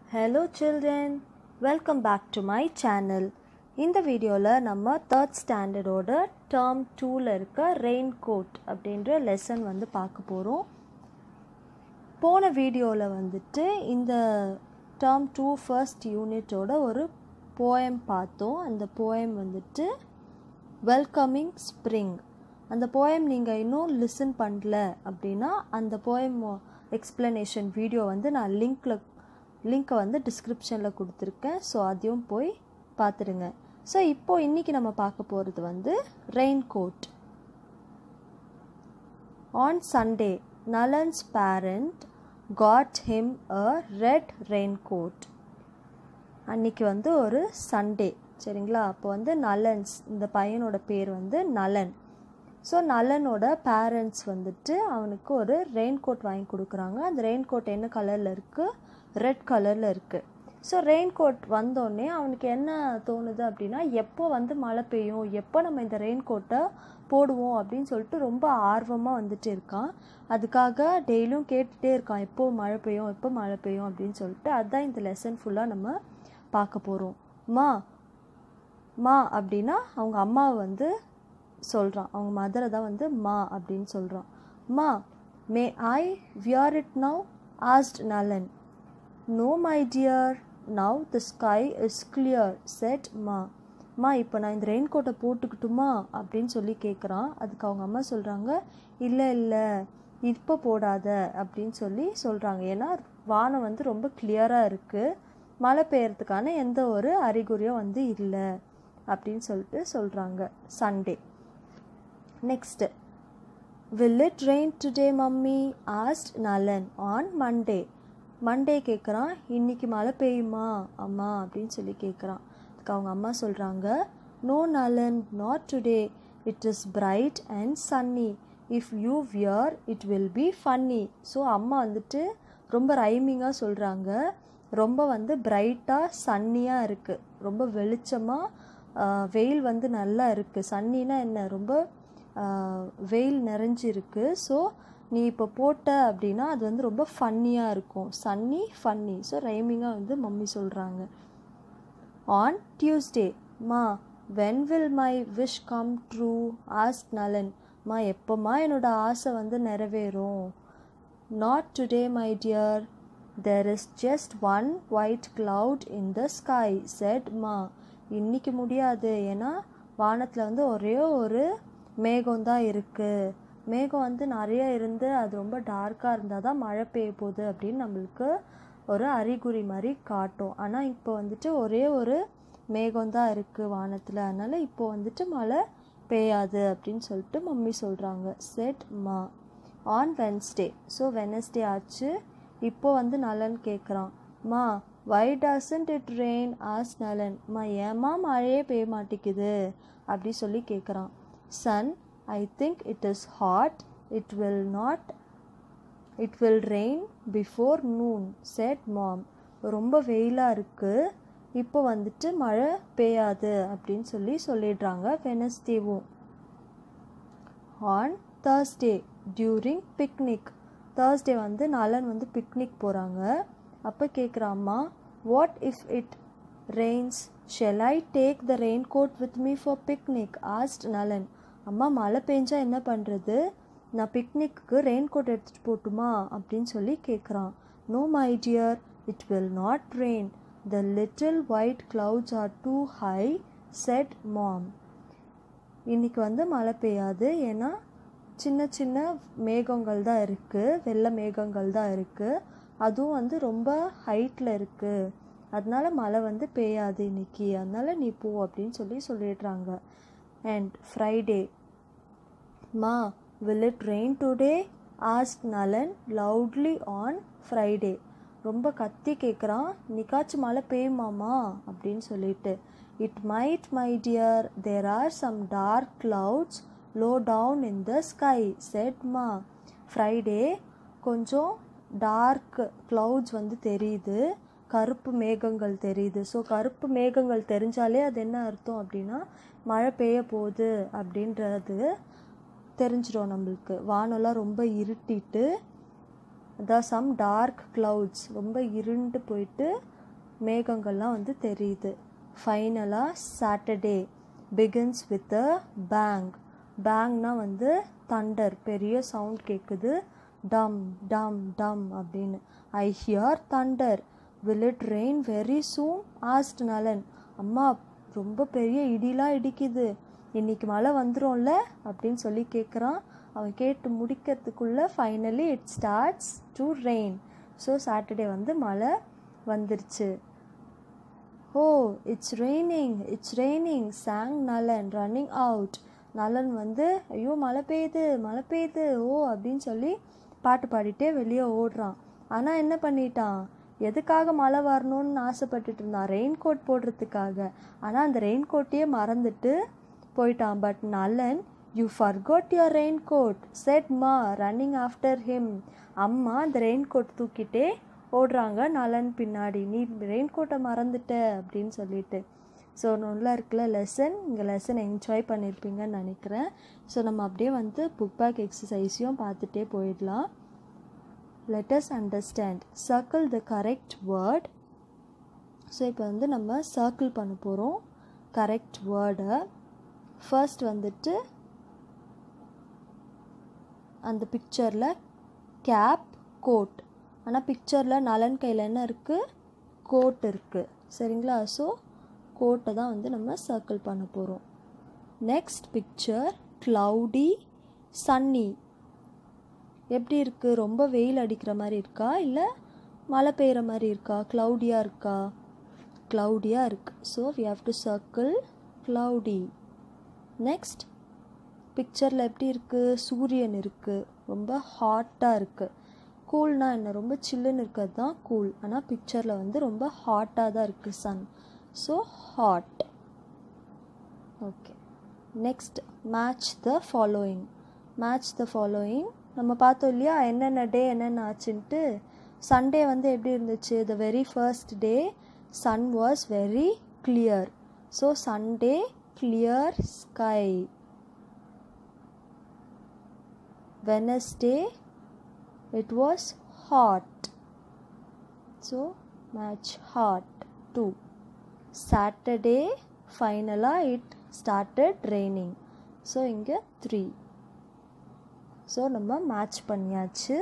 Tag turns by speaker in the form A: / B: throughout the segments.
A: Hello children welcome back to my channel இந்த வீடியோவில் நம்ம தேர்ட் ஸ்டாண்டர்டோட டேர்ம் டூவில் இருக்க ரெயின் கோட் அப்படின்ற லெசன் வந்து பார்க்க போகிறோம் போன வீடியோவில் வந்துட்டு இந்த டேர்ம் டூ ஃபர்ஸ்ட் யூனிட்டோட ஒரு போயம் பார்த்தோம் அந்த போயம் வந்துட்டு வெல்கமிங் ஸ்ப்ரிங் அந்த போயம் நீங்கள் இன்னும் லிசன் பண்ணல அப்படின்னா அந்த போயம் எக்ஸ்ப்ளனேஷன் வீடியோ வந்து நான் லிங்க்கில் லிங்க்கை வந்து டிஸ்கிரிப்ஷனில் கொடுத்துருக்கேன் ஸோ அதையும் போய் பார்த்துடுங்க ஸோ இப்போது இன்றைக்கி நம்ம பார்க்க போகிறது வந்து raincoat on Sunday Nalan's parent got him a red raincoat அன்னைக்கு வந்து ஒரு சண்டே சரிங்களா அப்போ வந்து நலன்ஸ் இந்த பையனோட பேர் வந்து நலன் ஸோ நலனோட பேரண்ட்ஸ் வந்துட்டு அவனுக்கு ஒரு ரெயின் கோட் வாங்கி கொடுக்குறாங்க அந்த ரெயின் கோட் என்ன கலரில் இருக்குது ரெட் கலரில் இருக்குது ஸோ ரெயின் கோட் வந்தோடனே அவனுக்கு என்ன தோணுது அப்படின்னா எப்போ வந்து மழை பெய்யும் எப்போ நம்ம இந்த ரெயின் கோட்டை போடுவோம் அப்படின்னு சொல்லிட்டு ரொம்ப ஆர்வமாக வந்துட்டு இருக்கான் அதுக்காக டெய்லியும் கேட்டுகிட்டே இருக்கான் எப்போ மழை பெய்யும் எப்போ மழை பெய்யும் அப்படின்னு சொல்லிட்டு அதுதான் இந்த லெசன் ஃபுல்லாக நம்ம பார்க்க போகிறோம் மா மா அப்படின்னா அவங்க அம்மாவை வந்து சொல்கிறான் அவங்க மதரை தான் வந்து மா அப்படின்னு சொல்கிறான் ma may I wear it now asked Nalan no my dear now the sky is clear said ma மா இப்போ நான் இந்த ரெயின் கோட்டை போட்டுக்கிட்டுமா அப்படின்னு சொல்லி கேட்குறான் அதுக்கு அவங்க அம்மா சொல்கிறாங்க இல்லை இல்லை இப்போ போடாத அப்படின்னு சொல்லி சொல்கிறாங்க ஏன்னா வானம் வந்து ரொம்ப கிளியராக இருக்குது மழை பெய்யறதுக்கான எந்த ஒரு அறிகுறியும் வந்து இல்லை அப்படின்னு சொல்லிட்டு சொல்கிறாங்க Sunday next will it rain today mummy asked Nalan on Monday Monday கேட்குறான் இன்றைக்கி மழை பெய்யுமா அம்மா அப்படின்னு சொல்லி கேட்குறான் அதுக்கு அவங்க அம்மா சொல்கிறாங்க no Nalan not today it is bright and sunny if you wear it will be funny so அம்மா வந்துட்டு ரொம்ப ரைமிங்காக சொல்கிறாங்க ரொம்ப வந்து பிரைட்டாக சன்னியாக இருக்குது ரொம்ப வெளிச்சமாக வெயில் வந்து நல்லா இருக்குது சன்னினா என்ன ரொம்ப வெயில் நிறைஞ்சிருக்கு ஸோ நீ இப்போ போட்ட அப்படின்னா அது வந்து ரொம்ப ஃபன்னியாக இருக்கும் சன்னி ஃபன்னி ஸோ ரைமிங்காக வந்து மம்மி சொல்கிறாங்க on Tuesday ma when will my wish come true asked Nalan மா எப்போம்மா என்னோட ஆசை வந்து நிறைவேறும் not today my dear there is just one white cloud in the sky said ma இன்னைக்கு முடியாது ஏன்னா வானத்தில் வந்து ஒரே ஒரு மேகம் தான் இருக்குது மேகம் வந்து நிறைய இருந்து அது ரொம்ப டார்க்காக இருந்தால் தான் மழை பெய்ய போகுது அப்படின்னு நம்மளுக்கு ஒரு அறிகுறி மாதிரி காட்டும் ஆனால் இப்போ வந்துட்டு ஒரே ஒரு மேகம் தான் இருக்குது வானத்தில் அதனால் இப்போ வந்துட்டு மழை பெய்யாது அப்படின்னு சொல்லிட்டு மம்மி சொல்கிறாங்க செட் மா ஆன் வென்ஸ்டே ஸோ வெனஸ்டே ஆச்சு இப்போ வந்து நலன் கேட்குறான் ma why doesn't it rain ஆஸ் நலன் மா ஏமா மழையே பெய்ய மாட்டேங்குது அப்படி சொல்லி கேட்குறான் son I think it is hot it will not it will rain before noon said mom ரொம்ப வெயிலாக இருக்குது இப்போ வந்துட்டு மழை பெய்யாது அப்படின்னு சொல்லி சொல்லிடுறாங்க வெனஸ்டேவும் on Thursday during picnic Thursday வந்து நலன் வந்து பிக்னிக் போகிறாங்க அப்போ கேட்குறாம்மா what if it rains shall I take the raincoat with me for picnic asked Nalan அம்மா மழை பெஞ்சா என்ன பண்ணுறது நான் பிக்னிக்கு ரெயின் கோட் எடுத்துகிட்டு போட்டுமா அப்படின்னு சொல்லி கேட்குறான் no my dear it will not rain the little white clouds are too high said mom இன்னைக்கு வந்து மழை பெய்யாது ஏன்னா சின்ன சின்ன மேகங்கள் தான் இருக்குது வெள்ளை மேகங்கள் தான் இருக்குது அதுவும் வந்து ரொம்ப ஹைட்டில் இருக்குது அதனால மழை வந்து பெய்யாது இன்னைக்கு அதனால நீ போ அப்படின்னு சொல்லி சொல்லிடுறாங்க and Friday ma will it rain today asked Nalan loudly on Friday ரொம்ப கத்தி கேட்குறான் நிக்காச்சும் மழை பெய்யுமாமா அப்படின்னு சொல்லிட்டு it might my dear there are some dark clouds low down in the sky said ma Friday கொஞ்சம் டார்க் க்ளவுட்ஸ் வந்து தெரியுது கருப்பு மேகங்கள் தெரியுது ஸோ கருப்பு மேகங்கள் தெரிஞ்சாலே அது என்ன அர்த்தம் அப்படின்னா மழை பெய்ய போகுது அப்படின்றது தெரிஞ்சிடும் நம்மளுக்கு வானம்லாம் ரொம்ப இருட்டிட்டு த சம் டார்க் க்ளவுட்ஸ் ரொம்ப இருண்டு போயிட்டு மேகங்கள்லாம் வந்து தெரியுது ஃபைனலாக Saturday begins with a bang பேங்னா வந்து தண்டர் பெரிய சவுண்ட் கேட்குது டம் டம் டம் அப்படின்னு I hear thunder will it rain very soon asked Nalan அம்மா ரொம்ப பெரிய இடிலாம் இடிக்குது இன்னைக்கு மழை வந்துரும்ல அப்படின்னு சொல்லி கேட்குறான் அவன் கேட்டு முடிக்கிறதுக்குள்ளே finally it starts to rain so Saturday வந்து மழை வந்துருச்சு oh it's raining it's raining sang Nalan running out Nalan வந்து ஐயோ மழை பெய்யுது மழை பெய்யுது ஓ அப்படின்னு சொல்லி பாட்டு பாடிட்டே வெளியே ஓடுறான் ஆனால் என்ன பண்ணிட்டான் எதுக்காக மழை வரணும்னு ஆசைப்பட்டுட்டு இருந்தான் ரெயின் கோட் போடுறதுக்காக ஆனால் அந்த ரெயின் கோட்டையே மறந்துட்டு போயிட்டான் but Nalan you forgot your rain coat said ma running after him அம்மா அந்த ரெயின் கோட் தூக்கிட்டே ஓடுறாங்க நலன் பின்னாடி நீ ரெயின் கோட்டை மறந்துட்ட அப்படின்னு சொல்லிட்டு ஸோ நல்லா இருக்குல்ல லெசன் இங்கே லெசன் என்ஜாய் பண்ணியிருப்பீங்கன்னு நினைக்கிறேன் ஸோ நம்ம அப்படியே வந்து புக் பேக் எக்ஸசைஸையும் பார்த்துட்டே போயிடலாம் let us understand circle the correct word so இப்போ வந்து நம்ம சர்க்கிள் பண்ண போகிறோம் கரெக்ட் வேர்டை ஃபர்ஸ்ட் வந்துட்டு அந்த பிக்சரில் கேப் கோட் ஆனால் பிக்சரில் நலன் கையில் என்ன இருக்குது கோட் இருக்குது சரிங்களா ஸோ கோட்டை தான் வந்து நம்ம சர்க்கிள் பண்ண போகிறோம் நெக்ஸ்ட் பிக்சர் க்ளவுடி சன்னி எப்படி இருக்குது ரொம்ப வெயில் அடிக்கிற மாதிரி இருக்கா இல்லை மழை பெய்கிற மாதிரி இருக்கா க்ளவுடியாக இருக்கா க்ளவுடியாக இருக்குது so we have to circle cloudy next பிக்சரில் எப்படி இருக்குது சூரியன் இருக்குது ரொம்ப ஹாட்டாக இருக்குது கூல்னா என்ன ரொம்ப சில்லுன்னு இருக்கிறது தான் கூல் ஆனால் பிக்சரில் வந்து ரொம்ப ஹாட்டாக தான் இருக்குது sun so hot okay next match the following match the following நம்ம பார்த்தோம் இல்லையா என்னென்ன டே என்னென்ன ஆச்சுன்ட்டு சண்டே வந்து எப்படி இருந்துச்சு the very first day sun was very clear so Sunday clear sky Wednesday it was hot so match hot 2 saturday finally it started raining so இங்கே 3 so நம்ம மேட்ச் பண்ணியாச்சு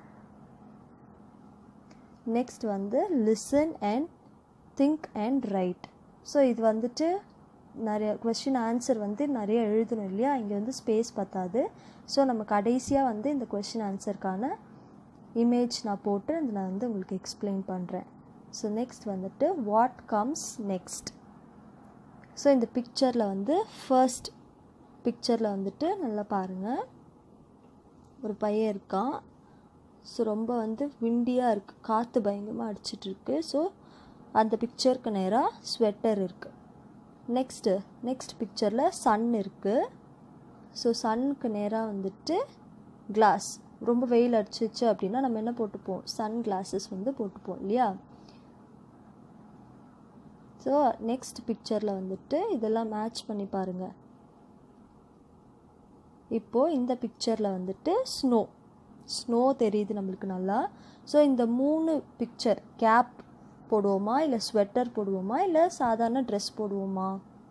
A: நெக்ஸ்ட் வந்து listen and think and write so இது வந்துட்டு நிறைய question answer வந்து நிறைய எழுதணும் இல்லையா இங்கே வந்து ஸ்பேஸ் பத்தாது ஸோ நம்ம கடைசியாக வந்து இந்த கொஷின் ஆன்சருக்கான இமேஜ் நான் போட்டு அதை நான் வந்து உங்களுக்கு எக்ஸ்பிளைன் பண்ணுறேன் ஸோ நெக்ஸ்ட் வந்துட்டு வாட் கம்ஸ் நெக்ஸ்ட் ஸோ இந்த பிக்சரில் வந்து ஃபர்ஸ்ட் பிக்சரில் வந்துட்டு நல்லா பாருங்கள் ஒரு பையன் இருக்கான் ஸோ ரொம்ப வந்து விண்டியாக இருக்குது காற்று பயங்கரமாக அடிச்சிட்ருக்கு ஸோ அந்த பிக்சருக்கு நேராக ஸ்வெட்டர் இருக்குது நெக்ஸ்ட்டு நெக்ஸ்ட் பிக்சரில் சன் இருக்குது ஸோ சன்னுக்கு நேராக வந்துட்டு கிளாஸ் ரொம்ப வெயில் அடிச்சிச்சு அப்படின்னா நம்ம என்ன போட்டுப்போம் சன் கிளாஸஸ் வந்து போட்டுப்போம் இல்லையா ஸோ நெக்ஸ்ட் பிக்சரில் வந்துட்டு இதெல்லாம் மேட்ச் பண்ணி பாருங்கள் இப்போது இந்த பிக்சரில் வந்துட்டு ஸ்னோ ஸ்னோ தெரியுது நம்மளுக்கு நல்லா ஸோ இந்த மூணு பிக்சர் கேப் போடுவோமா இல்லை ஸ்வெட்டர் போடுவோமா இல்லை சாதாரண ட்ரெஸ் போடுவோமா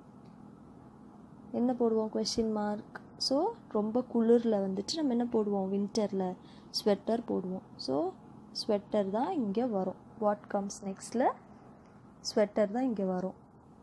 A: என்ன போடுவோம் கொஷின் மார்க் ஸோ ரொம்ப குளிரில் வந்துட்டு நம்ம என்ன போடுவோம் வின்டரில் ஸ்வெட்டர் போடுவோம் ஸோ ஸ்வெட்டர் தான் இங்கே வரும் வாட் கம்ஸ் நெக்ஸ்டில் ஸ்வெட்டர் தான் இங்கே வரும்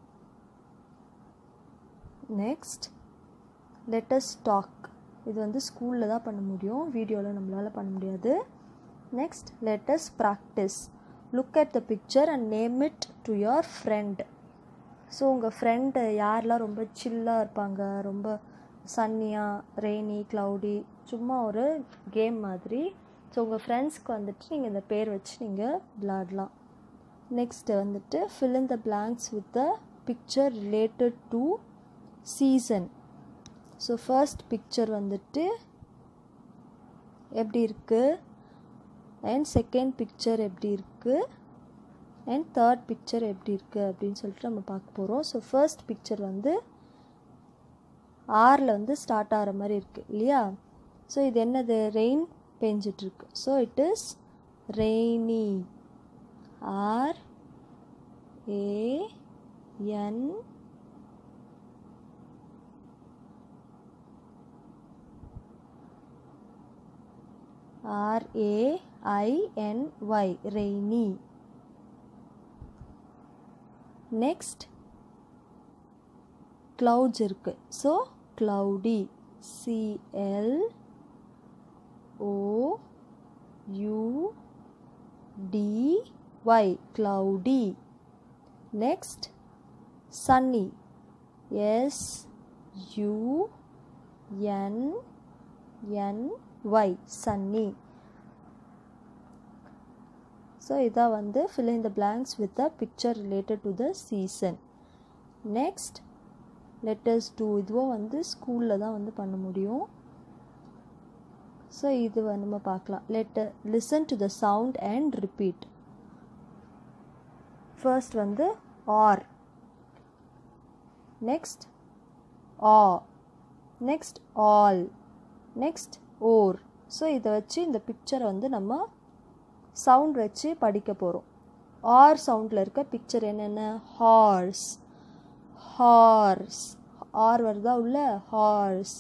A: நெக்ஸ்ட் லெட்டஸ் டாக் இது வந்து ஸ்கூலில் தான் பண்ண முடியும் வீடியோவில் நம்மளால் பண்ண முடியாது next let's practice look at the picture and name it to your friend so உங்கள் ஃப்ரெண்டு யாரெல்லாம் ரொம்ப சில்லாக இருப்பாங்க ரொம்ப சன்னியாக ரெய்னி க்ளவுடி சும்மா ஒரு கேம் மாதிரி ஸோ உங்கள் ஃப்ரெண்ட்ஸ்க்கு வந்துட்டு நீங்கள் இந்த பேர் வச்சு நீங்கள் விளாடலாம் நெக்ஸ்ட்டு வந்துட்டு fill in the blanks with the picture related to season so first picture வந்துட்டு எப்படி இருக்குது அண்ட் செகண்ட் பிக்சர் எப்படி இருக்குது அண்ட் தேர்ட் பிக்சர் எப்படி இருக்குது அப்படின்னு சொல்லிட்டு நம்ம பார்க்க போகிறோம் ஸோ ஃபர்ஸ்ட் பிக்சர் வந்து ஆரில் வந்து ஸ்டார்ட் ஆகிற மாதிரி இருக்குது இல்லையா ஸோ இது என்னது ரெயின் பெஞ்சிட்ருக்கு so it is rainy R A N R A I N Y rainy next clouds இருக்கு so cloudy C L O U D Y cloudy next sunny S U N N Y sunny so இதான் வந்து fill in the blanks with the picture related to the season next letters too இதுவும் வந்து ஸ்கூலில் தான் வந்து பண்ண முடியும் so இது வந்து நம்ம பார்க்கலாம் letter listen to the sound and repeat first வந்து or next aw next al next ore so இதை வச்சு இந்த பிக்சரை வந்து நம்ம சவுண்ட் வச்சு படிக்க போகிறோம் ஆர் சவுண்டில் இருக்க பிக்சர் என்னென்ன ஹார்ஸ் ஹார்ஸ் ஆர் வருதா உள்ள ஹார்ஸ்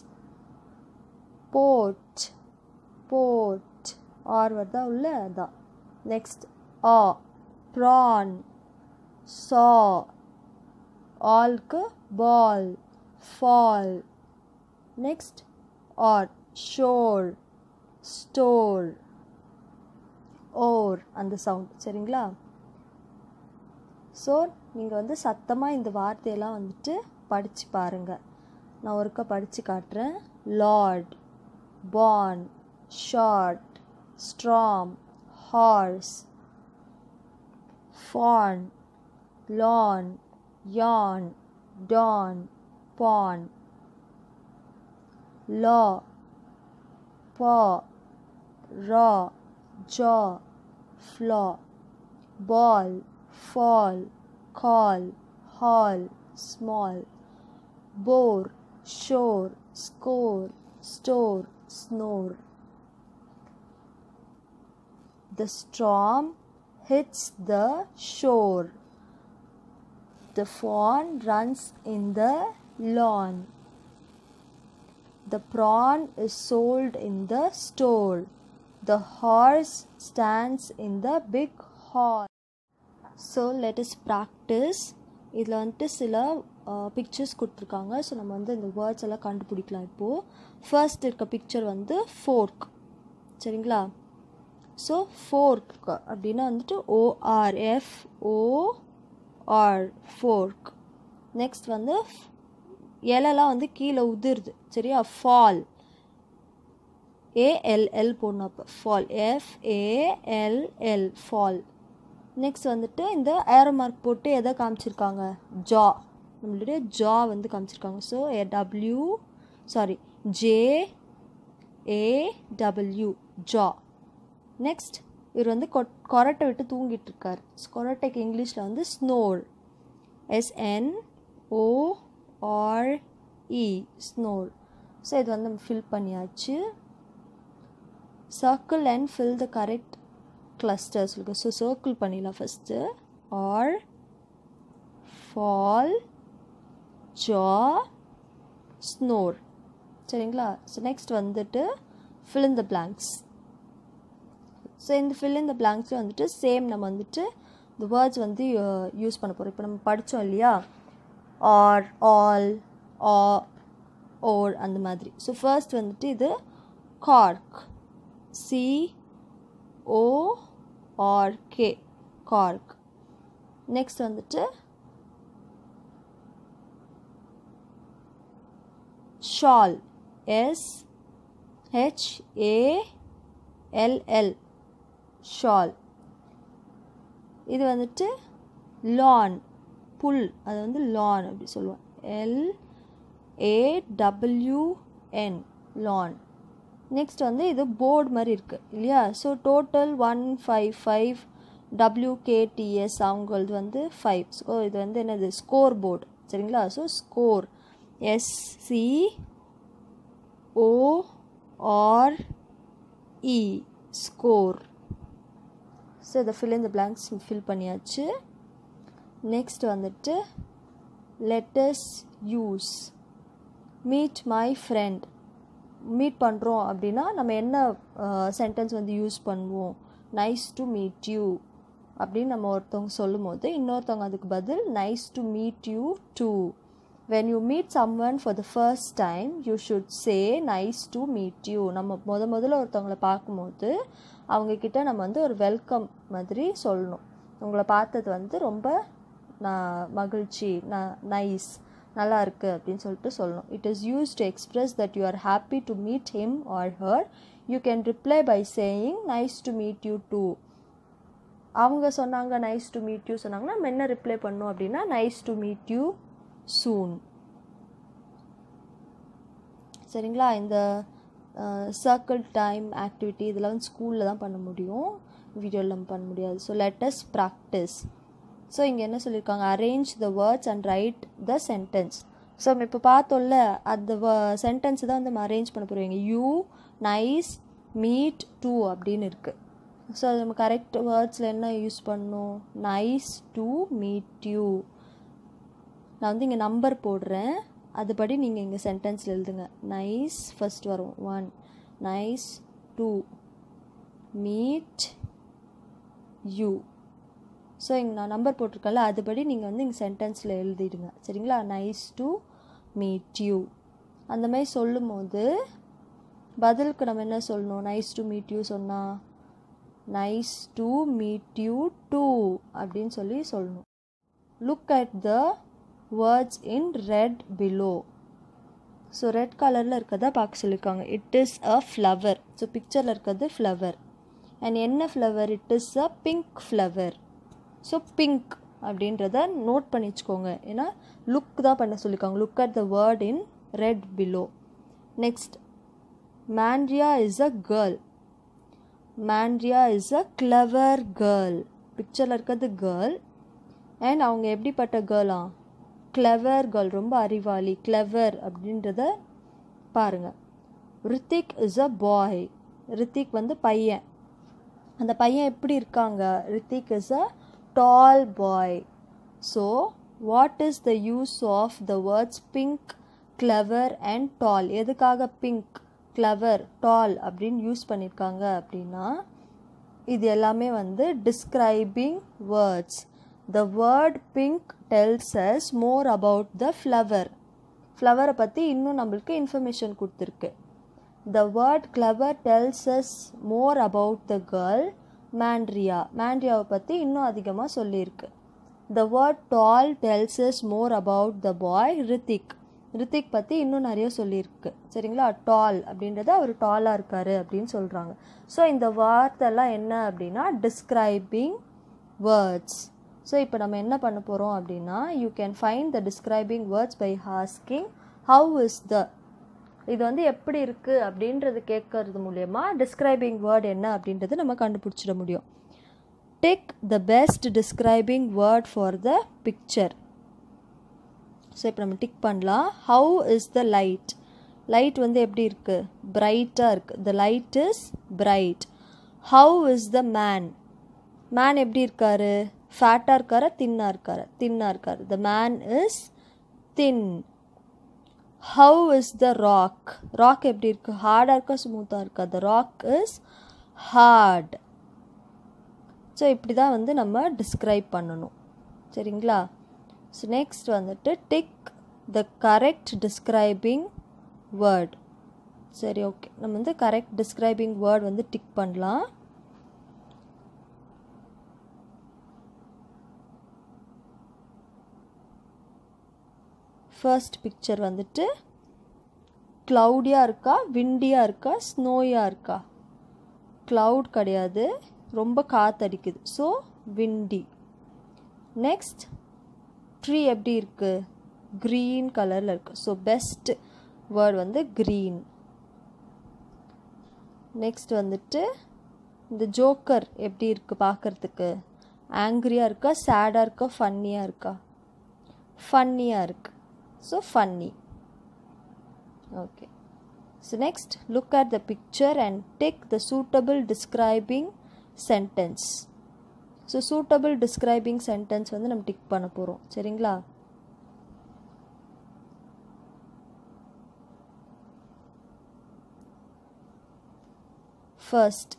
A: போட் போட் ஆர் வருதா உள்ள அதான் நெக்ஸ்ட் ஆ ப்ரான் சா ஆல்க்கு ball fall next or shore store ore அந்த சவுண்ட் சரிங்களா ஸோ நீங்கள் வந்து சத்தமாக இந்த வார்த்தையெல்லாம் வந்துட்டு படித்து பாருங்கள் நான் ஒருக்க படித்து காட்டுறேன் lord born short storm horse fawn lawn yawn dawn pawn law paw raw jaw flaw ball fall, call, hall, small, bore, shore, score, store, snore. The storm hits the shore. The fawn runs in the lawn. The prawn is sold in the store. The horse stands in the big hall. So let's practice இதில் வந்துட்டு சில pictures கொடுத்துருக்காங்க so நம்ம வந்து இந்த words எல்லாம் கண்டுபிடிக்கலாம் இப்போது ஃபர்ஸ்ட் இருக்க பிக்சர் வந்து ஃபோர்க் சரிங்களா ஸோ ஃபோர்க் அப்படின்னா வந்துட்டு ஓஆர்எஃப் ஓஆர் ஃபோர்க் நெக்ஸ்ட் வந்து இலெல்லாம் வந்து கீழே உதிருது சரியா ஃபால் ஏஎல்எல் போடணும் அப்போ ஃபால் எஃப்ஏஎல்எல் ஃபால் நெக்ஸ்ட் வந்துட்டு இந்த ஏரோ மார்க் போட்டு எதை காமிச்சிருக்காங்க ஜா நம்மளுடைய ஜா வந்து காமிச்சிருக்காங்க so A W sorry J A W jaw next இவர் வந்து கொ கொரட்டை விட்டு தூங்கிட்டு இருக்கார் கொரட்டைக்கு இங்கிலீஷில் வந்து snore S N O R E snore so இது வந்து நம்ம ஃபில் பண்ணியாச்சு circle and fill the correct clusters இருக்கு ஸோ சர்க்கிள் பண்ணிடலாம் first or fall jaw snore சரிங்களா ஸோ நெக்ஸ்ட் வந்துட்டு fill in the blanks so இந்த ஃபில் இன் த பிளாங்க்ஸில் வந்துட்டு சேம் நம்ம வந்துட்டு இந்த வேர்ட்ஸ் வந்து யூஸ் பண்ண போகிறோம் இப்போ நம்ம படித்தோம் இல்லையா ஆர் ஆல் ஆ ஓர் அந்த மாதிரி ஸோ ஃபர்ஸ்ட் வந்துட்டு இது cork C O R K cork next வந்துட்டு shawl S H A L L shawl இது வந்துட்டு லான் புல் அது வந்து லான் அப்படி சொல்லுவோம் L A W N lawn next வந்து இது போர்டு மாதிரி இருக்குது இல்லையா so total one five five W K T S அவங்களது வந்து ஃபைவ் ஸோ இது வந்து என்னது ஸ்கோர் போர்டு சரிங்களா so score S C O R E score so இதை ஃபில் இந்த பிளாங்க்ஸ் ஃபில் பண்ணியாச்சு நெக்ஸ்ட் வந்துட்டு lettuce use meet my friend meet பண்ணுறோம் அப்படின்னா நம்ம என்ன சென்டென்ஸ் வந்து யூஸ் பண்ணுவோம் நைஸ் டு மீட் யூ அப்படின்னு நம்ம ஒருத்தவங்க சொல்லும் போது இன்னொருத்தவங்க அதுக்கு பதில் nice to meet you too when you meet some one for the first time you should say nice to meet you நம்ம முத முதல்ல ஒருத்தவங்கள பார்க்கும்போது அவங்கக்கிட்ட நம்ம வந்து ஒரு வெல்கம் மாதிரி சொல்லணும் உங்களை பார்த்தது வந்து ரொம்ப நான் மகிழ்ச்சி நான் நைஸ் நல்லா இருக்குது அப்படின்னு சொல்லிட்டு சொல்லணும் it is used to express that you are happy to meet him or her you can reply by saying nice to meet you too அவங்க சொன்னாங்க நைஸ் டு மீட் யூ சொன்னாங்கன்னா நம்ம என்ன ரிப்ளை பண்ணோம் அப்படின்னா nice to meet you soon சரிங்களா இந்த circle time activity இதெல்லாம் வந்து ஸ்கூலில் தான் பண்ண முடியும் வீடியோவில் நம்ம பண்ண முடியாது ஸோ லெட்டஸ் ப்ராக்டிஸ் ஸோ இங்கே என்ன சொல்லியிருக்காங்க arrange the words and write the sentence so நம்ம இப்போ பார்த்தோம்ல அந்த சென்டென்ஸ் தான் வந்து நம்ம அரேஞ்ச் பண்ண போகிறீங்க யூ நைஸ் மீட் டூ அப்படின்னு இருக்குது ஸோ அது நம்ம கரெக்ட் வேர்ட்ஸில் என்ன யூஸ் பண்ணணும் நைஸ் டு மீட் யூ நான் வந்து இங்கே நம்பர் போடுறேன் அதுபடி நீங்கள் இங்கே சென்டென்ஸில் எழுதுங்க நைஸ் ஃபஸ்ட் வரும் one nice to meet you so இங்கே நான் நம்பர் போட்டிருக்கல அதுபடி நீங்கள் வந்து இங்கே சென்டென்ஸில் எழுதிடுங்க சரிங்களா நைஸ் டு மீட் யூ அந்த மாதிரி சொல்லும் போது பதிலுக்கு நம்ம என்ன சொல்லணும் நைஸ் டு மீட் யூ சொன்னால் nice to meet you too அப்படின்னு சொல்லி சொல்லணும் look at the words in red below so red கலரில் இருக்கிறத பார்க்க சொல்லியிருக்காங்க it is a flower so பிக்சரில் இருக்கிறது ஃப்ளவர் அண்ட் என்ன flower it is a pink flower so pink அப்படின்றத நோட் பண்ணி வச்சுக்கோங்க ஏன்னா லுக் தான் பண்ண சொல்லியிருக்காங்க look at the word in red below next Mandria is a girl மேண்ட்ரியா is a clever girl பிக்சரில் இருக்கிறது கேர்ள் அண்ட் அவங்க எப்படிப்பட்ட கேர்ளா கிளவர் கேர்ள் ரொம்ப அறிவாளி கிளவர் அப்படின்றத பாருங்கள் Hrithik is a boy Hrithik வந்து பையன் அந்த பையன் எப்படி இருக்காங்க Hrithik is a tall boy so what is the use of the words pink clever and tall எதுக்காக பிங்க் கிளவர் டால் அப்படின்னு யூஸ் பண்ணியிருக்காங்க அப்படின்னா இது எல்லாமே வந்து describing words the word pink tells us more about the flower ஃப்ளவரை பற்றி இன்னும் நம்மளுக்கு இன்ஃபர்மேஷன் கொடுத்துருக்கு the word clever tells us more about the girl Mandria மேண்ட்ரியாவை பற்றி இன்னும் அதிகமாக சொல்லியிருக்கு the word tall tells us more about the boy Hrithik Hrithik பற்றி இன்னும் நிறைய சொல்லியிருக்கு சரிங்களா டால் அப்படின்றது அவர் டாலாக இருக்கார் அப்படின்னு சொல்கிறாங்க ஸோ இந்த வார்த்தைலாம் என்ன அப்படின்னா டிஸ்கிரைபிங் வேர்ட்ஸ் ஸோ இப்போ நம்ம என்ன பண்ண போகிறோம் அப்படின்னா you can find the describing words by asking how is the இது வந்து எப்படி இருக்குது அப்படின்றது கேட்கறது மூலயமா டிஸ்கிரைபிங் வேர்ட் என்ன அப்படின்றது நம்ம கண்டுபிடிச்சிட முடியும் take the best describing word for the picture so இப்போ நம்ம டிக் பண்ணலாம் how is the light light வந்து எப்படி இருக்குது பிரைட்டாக இருக்குது the light is bright how is the man man எப்படி இருக்காரு ஃபேட்டாக இருக்காரா தின்னாக இருக்காரு தின்னாக இருக்காரு the man is thin how is the rock rock எப்படி இருக்கு ஹார்டாக இருக்கா ஸ்மூத்தாக இருக்கா the rock is hard so இப்படி தான் வந்து நம்ம டிஸ்கிரைப் பண்ணணும் சரிங்களா ஸோ நெக்ஸ்ட் வந்துட்டு tick the correct describing word சரி ஓகே நம்ம வந்து கரெக்ட் டிஸ்கிரைபிங் வேர்ட் வந்து டிக் பண்ணலாம் ஃபர்ஸ்ட் பிக்சர் வந்துட்டு க்ளவுடியாக இருக்கா விண்டியாக இருக்கா ஸ்னோயாக இருக்கா க்ளவுட் கிடையாது ரொம்ப காற்றடிக்குது ஸோ விண்டி நெக்ஸ்ட் ட்ரீ எப்படி இருக்குது க்ரீன் கலரில் இருக்குது ஸோ பெஸ்ட் வேர்ட் வந்து க்ரீன் நெக்ஸ்ட் வந்துட்டு இந்த ஜோக்கர் எப்படி இருக்குது பார்க்குறதுக்கு ஆங்க்ரியாக இருக்கா சேடாக இருக்கா ஃபன்னியாக இருக்கா ஃபன்னியாக இருக்குது so funny okay so next look at the picture and take the suitable describing sentence so suitable describing sentence வந்து நம்ம டிக் பண்ண போகிறோம் சரிங்களா first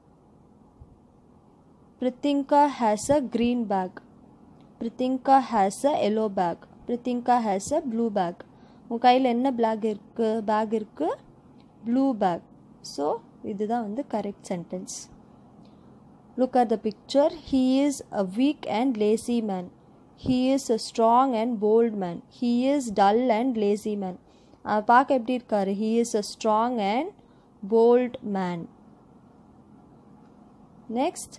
A: Pritinka has a green bag. Pritinka has a yellow bag. Pritinka has a blue bag. உன் கையில் என்ன black இருக்குது back இருக்குது ப்ளூ பேக் ஸோ இதுதான் வந்து correct sentence look at the picture he is a weak and lazy man he is a strong and bold man he is dull and lazy man அவன் பார்க்க எப்படி இருக்காரு he is a strong and bold man next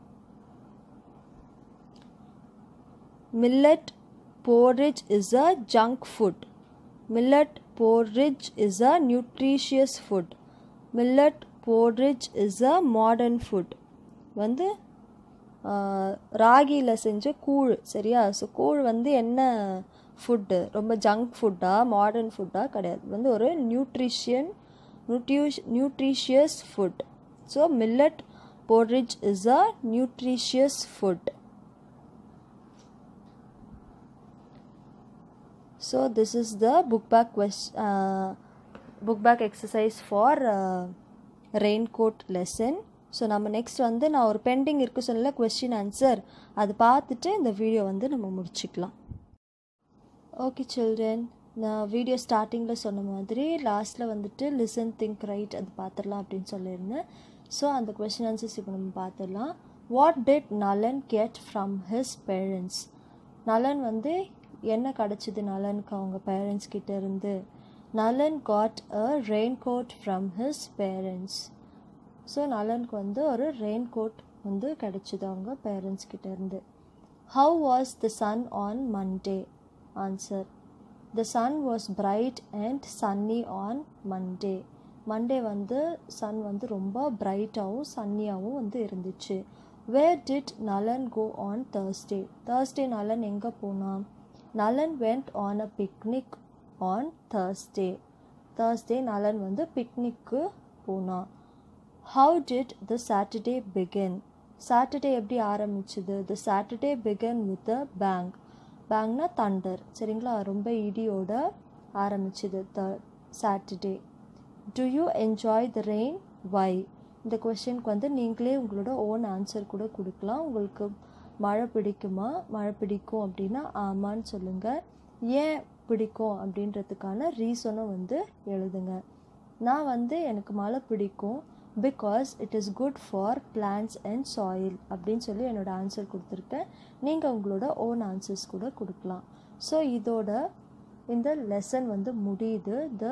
A: millet porridge is a junk food millet porridge is a nutritious food millet porridge is a modern food வந்து ராகியில் செஞ்ச கூழ் சரியா so கூழ் வந்து என்ன ஃபுட்டு ரொம்ப ஜங்க் ஃபுட்டா மாடர்ன் ஃபுட்டா கிடையாது வந்து ஒரு nutrition nutri nutritious food so millet porridge is a nutritious food so this is the book back question uh, book back exercise for uh, raincoat lesson so நம்ம நெக்ஸ்ட் வந்து நான் ஒரு பெண்டிங் இருக்கு சொல்லல கொஸ்டின் ஆன்சர் அது பார்த்துட்டு இந்த video வந்து நம்ம முடிச்சுக்கலாம் ஓகே சில்ட்ரன் நான் வீடியோ ஸ்டார்டிங்கில் சொன்ன மாதிரி லாஸ்ட்டில் வந்துட்டு லிசன் திங்க் ரைட் அது பார்த்துடலாம் அப்படின்னு சொல்லியிருந்தேன் ஸோ அந்த கொஸ்டின் ஆன்சர்ஸ் இப்போ நம்ம பார்த்துடலாம் what did Nalan get from his parents Nalan வந்து என்ன கிடச்சிது நலனுக்கு அவங்க பேரண்ட்ஸ் கிட்ட இருந்து Nalan got a rain coat from his parents so நலனுக்கு வந்து ஒரு ரெயின் கோட் வந்து கிடச்சிது அவங்க பேரண்ட்ஸ் கிட்ட இருந்து how was the sun on Monday answer the sun was bright and sunny on Monday Monday வந்து சன் வந்து ரொம்ப பிரைட்டாகவும் சன்னியாகவும் வந்து இருந்துச்சு வேர் டிட் நலன் கோ ஆன் தேர்ஸ்டே தேர்ஸ்டே நலன் எங்கே போனான் Nalan went on a picnic on Thursday Thursday Nalan வந்து பிக்னிக்கு போனான் how did the Saturday begin Saturday எப்படி ஆரம்பிச்சுது the Saturday began with a bang பேங்க்னா தண்டர் சரிங்களா ரொம்ப இடியோட ஆரம்பிச்சுது the Saturday do you enjoy the rain why இந்த கொஷனுக்கு வந்து நீங்களே உங்களோட ஓன் ஆன்சர் கூட கொடுக்கலாம் உங்களுக்கு மழை பிடிக்குமா மழை பிடிக்கும் அப்படின்னா ஆமான்னு சொல்லுங்கள் ஏன் பிடிக்கும் அப்படின்றதுக்கான ரீசனும் வந்து எழுதுங்க நான் வந்து எனக்கு மழை பிடிக்கும் because it is good for plants and soil அப்படின்னு சொல்லி என்னோடய ஆன்சர் கொடுத்துருக்கேன் நீங்கள் உங்களோட ஓன் ஆன்சர்ஸ் கூட கொடுக்கலாம் ஸோ இதோட இந்த லெசன் வந்து முடியுது த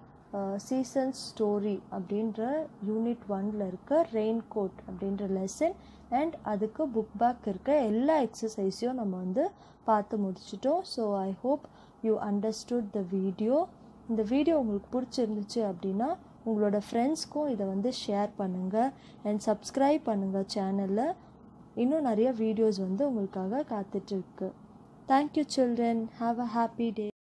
A: சீசன் ஸ்டோரி அப்படின்ற யூனிட் ஒனில் இருக்க ரெயின் கோட் அப்படின்ற லெசன் அண்ட் அதுக்கு புக் பேக் இருக்க எல்லா எக்ஸசைஸையும் நம்ம வந்து பார்த்து முடிச்சிட்டோம் so I hope you understood the video இந்த வீடியோ உங்களுக்கு பிடிச்சிருந்துச்சு அப்படின்னா உங்களோட ஃப்ரெண்ட்ஸ்க்கும் இதை வந்து ஷேர் பண்ணுங்கள் அண்ட் சப்ஸ்கிரைப் பண்ணுங்கள் சேனலில் இன்னும் நிறைய வீடியோஸ் வந்து உங்களுக்காக காத்துட்ருக்கு thank you children have a happy day